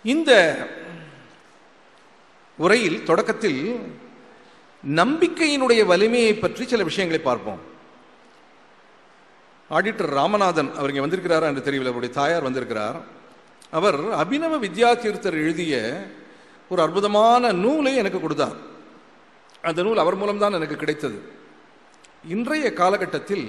இந்த உரையில் தொடக்கத்தில் நம்பிக்கையினுடைய வலிமையை பற்றி சில விஷயங்களை பார்ப்போம் ஆடிட்டர் ராமநாதன் அவர் இங்கே வந்திருக்கிறாரா என்று தெரியவில்லை அவருடைய தாயார் வந்திருக்கிறார் அவர் அபினவ வித்யாதீர்த்தர் எழுதிய ஒரு அற்புதமான நூலை எனக்கு கொடுத்தார் அந்த நூல் அவர் மூலம்தான் எனக்கு கிடைத்தது இன்றைய காலகட்டத்தில்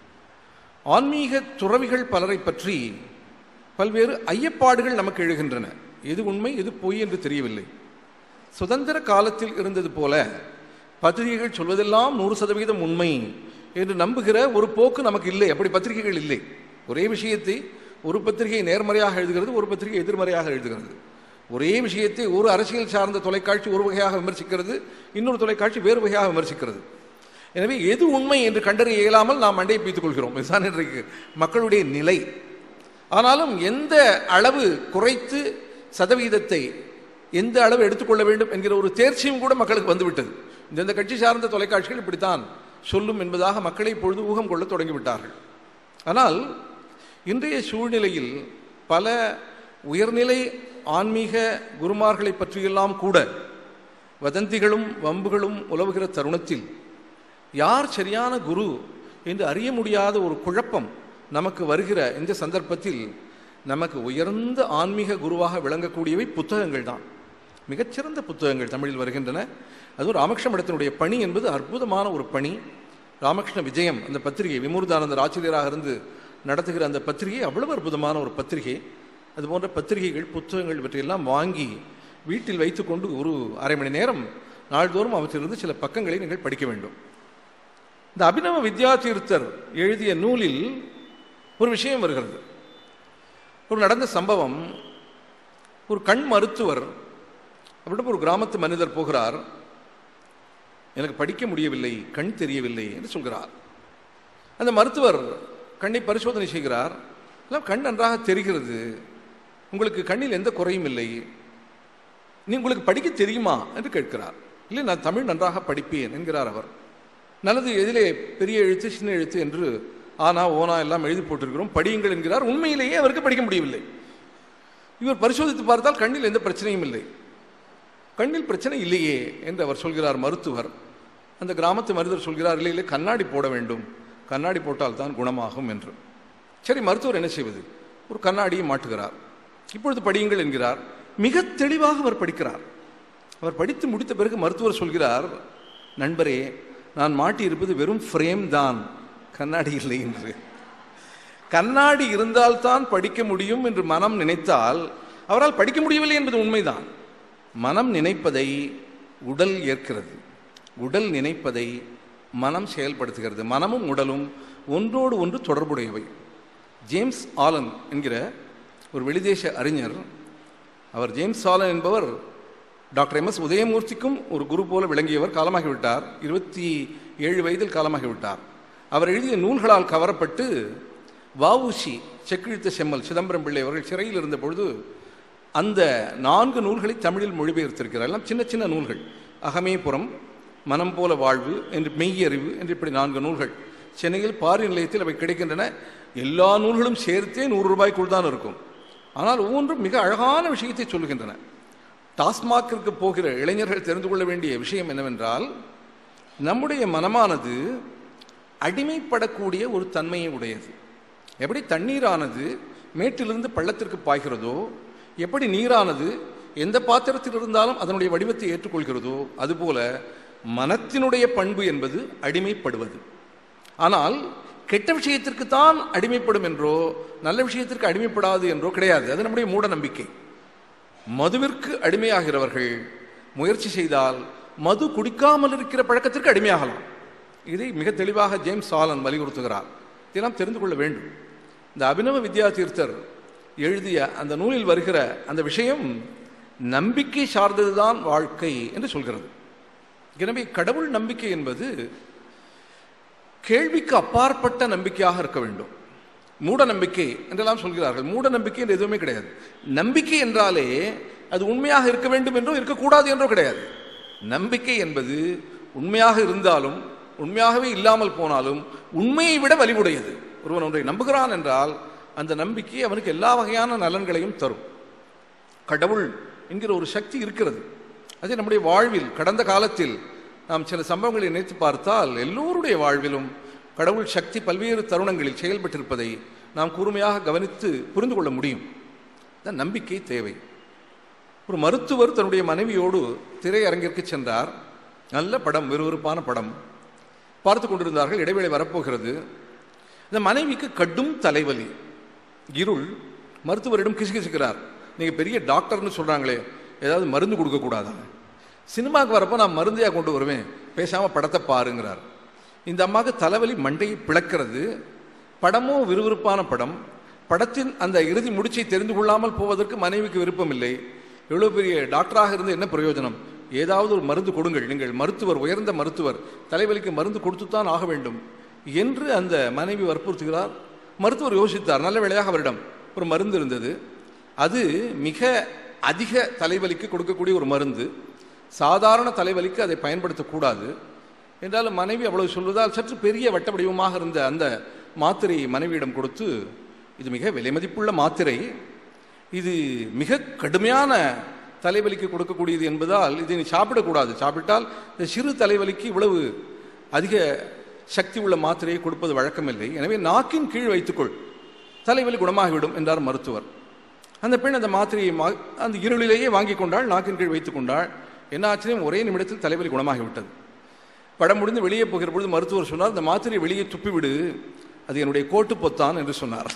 ஆன்மீக துறவிகள் பலரை பற்றி பல்வேறு ஐயப்பாடுகள் நமக்கு எழுகின்றன எது உண்மை எது பொய் என்று தெரியவில்லை சுதந்திர காலத்தில் இருந்தது போல பத்திரிகைகள் சொல்வதெல்லாம் நூறு சதவீதம் உண்மை என்று நம்புகிற ஒரு போக்கு நமக்கு இல்லை அப்படி பத்திரிகைகள் இல்லை ஒரே விஷயத்தை ஒரு பத்திரிகை நேர்மறையாக எழுதுகிறது ஒரு பத்திரிகை எதிர்மறையாக எழுதுகிறது ஒரே விஷயத்தை ஒரு அரசியல் சார்ந்த தொலைக்காட்சி ஒரு வகையாக விமர்சிக்கிறது இன்னொரு தொலைக்காட்சி வேறு வகையாக விமர்சிக்கிறது எனவே எது உண்மை என்று கண்டறிய இயலாமல் நாம் மண்டையை பீத்துக் கொள்கிறோம் இதுதான் இன்றைக்கு மக்களுடைய நிலை ஆனாலும் எந்த அளவு குறைத்து சதவீதத்தை எந்த அளவு எடுத்துக்கொள்ள வேண்டும் என்கிற ஒரு தேர்ச்சியும் கூட மக்களுக்கு வந்துவிட்டது இந்தந்த கட்சி சார்ந்த தொலைக்காட்சிகள் இப்படித்தான் சொல்லும் என்பதாக மக்களை இப்பொழுது ஊகம் கொள்ள தொடங்கிவிட்டார்கள் ஆனால் இன்றைய சூழ்நிலையில் பல உயர்நிலை ஆன்மீக குருமார்களை பற்றியெல்லாம் கூட வதந்திகளும் வம்புகளும் உலவுகிற தருணத்தில் யார் சரியான குரு என்று அறிய முடியாத ஒரு குழப்பம் நமக்கு வருகிற இந்த சந்தர்ப்பத்தில் நமக்கு உயர்ந்த ஆன்மீக குருவாக விளங்கக்கூடியவை புத்தகங்கள் தான் மிகச்சிறந்த புத்தகங்கள் தமிழில் வருகின்றன அதுவும் ராமகிருஷ்ண மடத்தினுடைய பணி என்பது அற்புதமான ஒரு பணி ராமகிருஷ்ண விஜயம் அந்த பத்திரிகை விமூர்தானந்தர் ஆசிரியராக இருந்து நடத்துகிற அந்த பத்திரிகை அவ்வளவு அற்புதமான ஒரு பத்திரிகை அது போன்ற பத்திரிகைகள் புத்தகங்கள் இவற்றையெல்லாம் வாங்கி வீட்டில் வைத்துக்கொண்டு ஒரு அரை மணி நேரம் நாள்தோறும் அவற்றிலிருந்து சில பக்கங்களை நீங்கள் படிக்க வேண்டும் இந்த அபினவ வித்யாதீர்த்தர் எழுதிய நூலில் ஒரு விஷயம் வருகிறது ஒரு நடந்த சம்பவம் ஒரு கண் மருத்துவர் அவரிடம் ஒரு கிராமத்து மனிதர் போகிறார் எனக்கு படிக்க முடியவில்லை கண் தெரியவில்லை என்று சொல்கிறார் அந்த மருத்துவர் கண்ணை பரிசோதனை செய்கிறார் எல்லாம் கண் நன்றாக தெரிகிறது உங்களுக்கு கண்ணில் எந்த குறையும் இல்லை நீ உங்களுக்கு படிக்க தெரியுமா என்று கேட்கிறார் இல்லை நான் தமிழ் நன்றாக படிப்பேன் என்கிறார் அவர் நல்லது எதிலே பெரிய எழுத்து சின்ன எழுத்து என்று ஆனா ஓனா எல்லாம் எழுதி போட்டிருக்கிறோம் படியுங்கள் என்கிறார் உண்மையிலேயே அவருக்கு படிக்க முடியவில்லை இவர் பரிசோதித்து பார்த்தால் கண்ணில் எந்த பிரச்சனையும் இல்லை கண்ணில் பிரச்சனை இல்லையே என்று அவர் சொல்கிறார் மருத்துவர் அந்த கிராமத்து மருத்துவர் சொல்கிறார் இல்லை இல்லை கண்ணாடி போட வேண்டும் கண்ணாடி போட்டால் தான் குணமாகும் என்று சரி மருத்துவர் என்ன செய்வது ஒரு கண்ணாடியை மாட்டுகிறார் இப்பொழுது படியுங்கள் என்கிறார் மிக தெளிவாக அவர் படிக்கிறார் அவர் படித்து முடித்த பிறகு மருத்துவர் சொல்கிறார் நண்பரே நான் மாட்டியிருப்பது வெறும் ஃப்ரேம் தான் கண்ணாடி இல்லை என்று கண்ணாடி இருந்தால்தான் படிக்க முடியும் என்று மனம் நினைத்தால் அவரால் படிக்க முடியவில்லை என்பது உண்மைதான் மனம் நினைப்பதை உடல் ஏற்கிறது உடல் நினைப்பதை மனம் செயல்படுத்துகிறது மனமும் உடலும் ஒன்றோடு ஒன்று தொடர்புடையவை ஜேம்ஸ் ஆலன் என்கிற ஒரு வெளிதேச அறிஞர் அவர் ஜேம்ஸ் ஆலன் என்பவர் டாக்டர் எம் எஸ் உதயமூர்த்திக்கும் ஒரு குரு போல விளங்கியவர் காலமாகிவிட்டார் இருபத்தி ஏழு வயதில் காலமாகிவிட்டார் அவர் எழுதிய நூல்களால் கவரப்பட்டு வஉசி செக்கிழித்த செம்மல் சிதம்பரம் பிள்ளை அவர்கள் சிறையில் இருந்த பொழுது அந்த நான்கு நூல்களை தமிழில் மொழிபெயர்த்திருக்கிறார் எல்லாம் சின்ன சின்ன நூல்கள் அகமேபுரம் மனம் போல வாழ்வு என்று மெய்யறிவு என்று இப்படி நான்கு நூல்கள் சென்னையில் பாரி நிலையத்தில் அவை கிடைக்கின்றன எல்லா நூல்களும் சேர்த்தே நூறு ரூபாய்க்குள் தான் இருக்கும் ஆனால் ஒவ்வொன்றும் மிக அழகான விஷயத்தை சொல்லுகின்றன டாஸ்மாகிற்கு போகிற இளைஞர்கள் தெரிந்து கொள்ள வேண்டிய விஷயம் என்னவென்றால் நம்முடைய மனமானது அடிமைப்படக்கூடிய ஒரு தன்மையை உடையது எப்படி தண்ணீரானது மேட்டிலிருந்து பள்ளத்திற்கு பாய்கிறதோ எப்படி நீரானது எந்த பாத்திரத்தில் இருந்தாலும் அதனுடைய வடிவத்தை ஏற்றுக்கொள்கிறதோ அதுபோல மனத்தினுடைய பண்பு என்பது அடிமைப்படுவது ஆனால் கெட்ட விஷயத்திற்கு தான் அடிமைப்படும் என்றோ நல்ல விஷயத்திற்கு அடிமைப்படாது என்றோ கிடையாது அது நம்முடைய மூட நம்பிக்கை மதுவிற்கு அடிமையாகிறவர்கள் முயற்சி செய்தால் மது குடிக்காமல் இருக்கிற பழக்கத்திற்கு அடிமையாகலாம் இதை மிக தெளிவாக ஜேம்ஸ் சாலன் வலியுறுத்துகிறார் இதெல்லாம் தெரிந்து கொள்ள வேண்டும் இந்த அபினவ வித்யாதீர்த்தர் எழுதிய அந்த நூலில் வருகிற அந்த விஷயம் நம்பிக்கை சார்ந்ததுதான் வாழ்க்கை என்று சொல்கிறது எனவே கடவுள் நம்பிக்கை என்பது கேள்விக்கு அப்பாற்பட்ட நம்பிக்கையாக இருக்க வேண்டும் மூட நம்பிக்கை என்றெல்லாம் சொல்கிறார்கள் மூட நம்பிக்கை என்று எதுவுமே கிடையாது நம்பிக்கை என்றாலே அது உண்மையாக இருக்க வேண்டும் என்றோ இருக்கக்கூடாது என்றோ கிடையாது நம்பிக்கை என்பது உண்மையாக இருந்தாலும் உண்மையாகவே இல்லாமல் போனாலும் உண்மையை விட வலிவுடையது ஒருவன் ஒன்றை நம்புகிறான் என்றால் அந்த நம்பிக்கை அவனுக்கு எல்லா வகையான நலன்களையும் தரும் கடவுள் என்கிற ஒரு சக்தி இருக்கிறது அது நம்முடைய வாழ்வில் கடந்த காலத்தில் நாம் சில சம்பவங்களை நினைத்து பார்த்தால் எல்லோருடைய வாழ்விலும் கடவுள் சக்தி பல்வேறு தருணங்களில் செயல்பட்டிருப்பதை நாம் கூர்மையாக கவனித்து புரிந்து கொள்ள முடியும் தான் நம்பிக்கை தேவை ஒரு மருத்துவர் தன்னுடைய மனைவியோடு திரையரங்கிற்கு சென்றார் நல்ல படம் விறுவிறுப்பான படம் பார்த்து கொண்டிருந்தார்கள் இடைவேளை வரப்போகிறது இந்த மனைவிக்கு கடும் தலைவலி இருள் மருத்துவரிடம் கிசுகிசுக்கிறார் நீங்கள் பெரிய டாக்டர்னு சொல்கிறாங்களே ஏதாவது மருந்து கொடுக்கக்கூடாதா சினிமாவுக்கு வரப்போ நான் மருந்தையாக கொண்டு வருவேன் பேசாமல் படத்தை பாருங்கிறார் இந்த அம்மாவுக்கு தலைவலி மண்டையை பிளக்கிறது படமும் விறுவிறுப்பான படம் படத்தின் அந்த இறுதி முடிச்சை தெரிந்து கொள்ளாமல் போவதற்கு மனைவிக்கு விருப்பம் இல்லை எவ்வளோ பெரிய டாக்டராக இருந்து என்ன பிரயோஜனம் ஏதாவது ஒரு மருந்து கொடுங்கள் நீங்கள் மருத்துவர் உயர்ந்த மருத்துவர் தலைவலிக்கு மருந்து கொடுத்துத்தான் ஆக வேண்டும் என்று அந்த மனைவி வற்புறுத்துகிறார் மருத்துவர் யோசித்தார் நல்ல வேளையாக அவரிடம் ஒரு மருந்து இருந்தது அது மிக அதிக தலைவலிக்கு கொடுக்கக்கூடிய ஒரு மருந்து சாதாரண தலைவலிக்கு அதை பயன்படுத்தக்கூடாது என்றாலும் மனைவி அவ்வளவு சொல்வதால் சற்று பெரிய வட்ட வடிவமாக இருந்த அந்த மாத்திரையை மனைவியிடம் கொடுத்து இது மிக விலைமதிப்புள்ள மாத்திரை இது மிக கடுமையான தலைவலிக்கு கொடுக்கக்கூடியது என்பதால் இதை நீ சாப்பிடக்கூடாது சாப்பிட்டால் இந்த சிறு தலைவலிக்கு இவ்வளவு அதிக சக்தி உள்ள மாத்திரையை கொடுப்பது வழக்கமில்லை எனவே நாக்கின் கீழ் வைத்துக்கொள் தலைவலி குணமாகிவிடும் என்றார் மருத்துவர் அந்த பெண் அந்த மாத்திரையை மா அந்த இருளிலேயே வாங்கி கொண்டாள் நாக்கின் கீழ் வைத்துக் கொண்டாள் என்ன ஆச்சரியம் ஒரே நிமிடத்தில் தலைவலி குணமாகிவிட்டது படம் முடிந்து வெளியே போகிற பொழுது மருத்துவர் சொன்னார் இந்த மாத்திரையை வெளியே துப்பிவிடு அது என்னுடைய கோட்டு பொத்தான் என்று சொன்னார்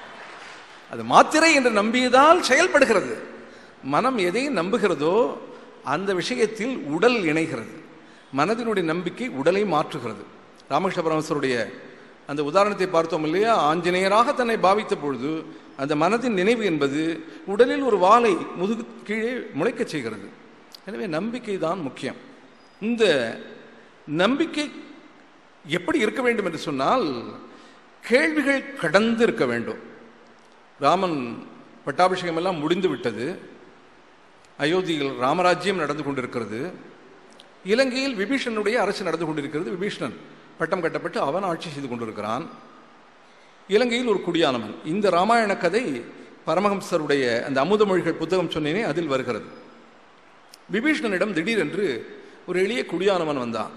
அது மாத்திரை என்று நம்பியதால் செயல்படுகிறது மனம் எதை நம்புகிறதோ அந்த விஷயத்தில் உடல் இணைகிறது மனதினுடைய நம்பிக்கை உடலை மாற்றுகிறது ராமகிருஷ்ண பரமசருடைய அந்த உதாரணத்தை பார்த்தோம் இல்லையா ஆஞ்சநேயராக தன்னை பாவித்த பொழுது அந்த மனதின் நினைவு என்பது உடலில் ஒரு வாளை முதுகு கீழே முளைக்கச் செய்கிறது எனவே நம்பிக்கை தான் முக்கியம் இந்த நம்பிக்கை எப்படி இருக்க வேண்டும் என்று சொன்னால் கேள்விகள் கடந்து இருக்க வேண்டும் ராமன் பட்டாபிஷேகம் எல்லாம் முடிந்து விட்டது அயோத்தியில் ராமராஜ்யம் நடந்து கொண்டிருக்கிறது இலங்கையில் விபீஷனுடைய அரசு நடந்து கொண்டிருக்கிறது விபீஷணன் பட்டம் கட்டப்பட்டு அவன் ஆட்சி செய்து கொண்டிருக்கிறான் இலங்கையில் ஒரு குடியானவன் இந்த ராமாயண கதை பரமஹம்சருடைய அந்த அமுதமொழிகள் புத்தகம் சொன்னேனே அதில் வருகிறது விபீஷணனிடம் திடீரென்று ஒரு எளிய குடியானவன் வந்தான்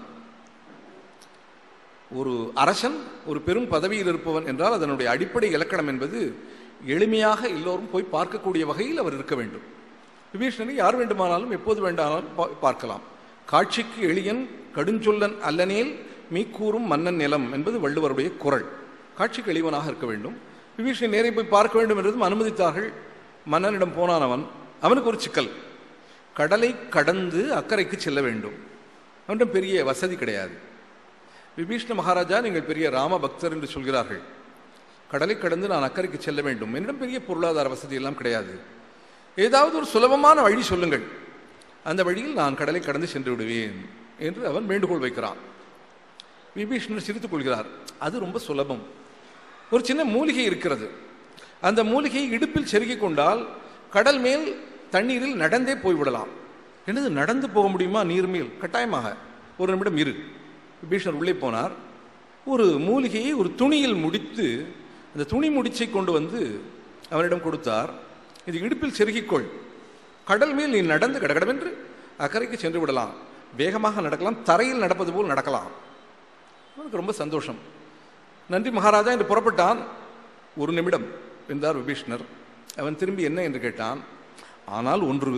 ஒரு அரசன் ஒரு பெரும் பதவியில் இருப்பவன் என்றால் அதனுடைய அடிப்படை இலக்கணம் என்பது எளிமையாக எல்லோரும் போய் பார்க்கக்கூடிய வகையில் அவர் இருக்க வேண்டும் விபீஷணனை யார் வேண்டுமானாலும் எப்போது வேண்டானாலும் பா- பார்க்கலாம் காட்சிக்கு எளியன் கடுஞ்சொல்லன் அல்லனேல் மீக்கூறும் மன்னன் நிலம் என்பது வள்ளுவருடைய குரல் காட்சிக்கு எளிவனாக இருக்க வேண்டும் விபீஷணன் நேரே போய் பார்க்க வேண்டும் என்றதும் அனுமதித்தார்கள் மன்னனிடம் போனான் அவன் அவனுக்கு ஒரு சிக்கல் கடலை கடந்து அக்கறைக்கு செல்ல வேண்டும் அவனிடம் பெரிய வசதி கிடையாது விபீஷ்ண மகாராஜா நீங்கள் பெரிய ராம பக்தர் என்று சொல்கிறார்கள் கடலை கடந்து நான் அக்கறைக்கு செல்ல வேண்டும் என்னிடம் பெரிய பொருளாதார வசதி எல்லாம் கிடையாது ஏதாவது ஒரு சுலபமான வழி சொல்லுங்கள் அந்த வழியில் நான் கடலை கடந்து சென்று விடுவேன் என்று அவன் வேண்டுகோள் வைக்கிறான் விபீஷ்ணர் சிரித்துக் கொள்கிறார் அது ரொம்ப சுலபம் ஒரு சின்ன மூலிகை இருக்கிறது அந்த மூலிகையை இடுப்பில் செருகிக் கொண்டால் கடல் மேல் தண்ணீரில் நடந்தே போய்விடலாம் என்னது நடந்து போக முடியுமா நீர் மேல் கட்டாயமாக ஒரு நிமிடம் இரு விபீஷணர் உள்ளே போனார் ஒரு மூலிகையை ஒரு துணியில் முடித்து அந்த துணி முடிச்சை கொண்டு வந்து அவனிடம் கொடுத்தார் இது இடுப்பில் செருகிக்கொள் கடல் மேல் நீ நடந்து கடகடவென்று அக்கறைக்கு சென்று விடலாம் வேகமாக நடக்கலாம் தரையில் நடப்பது போல் நடக்கலாம் அவனுக்கு ரொம்ப சந்தோஷம் நன்றி மகாராஜா என்று புறப்பட்டான் ஒரு நிமிடம் என்றார் விபீஷ்ணர் அவன் திரும்பி என்ன என்று கேட்டான் ஆனால் ஒன்று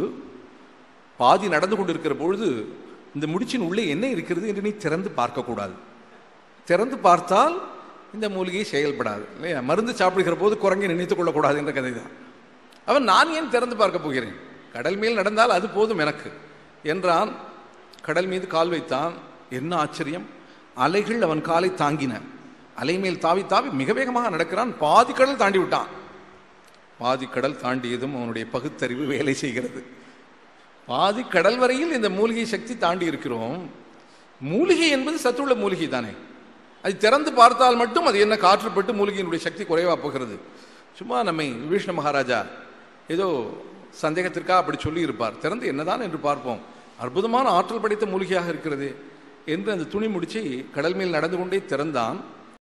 பாதி நடந்து கொண்டிருக்கிற பொழுது இந்த முடிச்சின் உள்ளே என்ன இருக்கிறது என்று நீ திறந்து பார்க்கக்கூடாது திறந்து பார்த்தால் இந்த மூலிகை செயல்படாது இல்லையா மருந்து சாப்பிடுகிற போது குரங்கை நினைத்துக் கொள்ளக்கூடாது என்ற கதை தான் அவன் நான் ஏன் திறந்து பார்க்க போகிறேன் கடல் மேல் நடந்தால் அது போதும் எனக்கு என்றான் கடல் மீது கால் வைத்தான் என்ன ஆச்சரியம் அலைகள் அவன் காலை தாங்கின அலை மேல் தாவி தாவி மிக வேகமாக நடக்கிறான் பாதி கடல் தாண்டி விட்டான் பாதி கடல் தாண்டியதும் அவனுடைய பகுத்தறிவு வேலை செய்கிறது பாதி கடல் வரையில் இந்த மூலிகை சக்தி தாண்டி இருக்கிறோம் மூலிகை என்பது சத்துள்ள மூலிகை தானே அது திறந்து பார்த்தால் மட்டும் அது என்ன காற்றுப்பட்டு மூலிகையினுடைய சக்தி குறைவா போகிறது சும்மா நம்மை விபீஷ்ண மகாராஜா ஏதோ சந்தேகத்திற்காக அப்படி சொல்லி இருப்பார் திறந்து என்னதான் என்று பார்ப்போம் அற்புதமான ஆற்றல் படைத்த மூலிகையாக இருக்கிறது என்று அந்த துணி முடிச்சை கடல் மேல் நடந்து கொண்டே திறந்தான்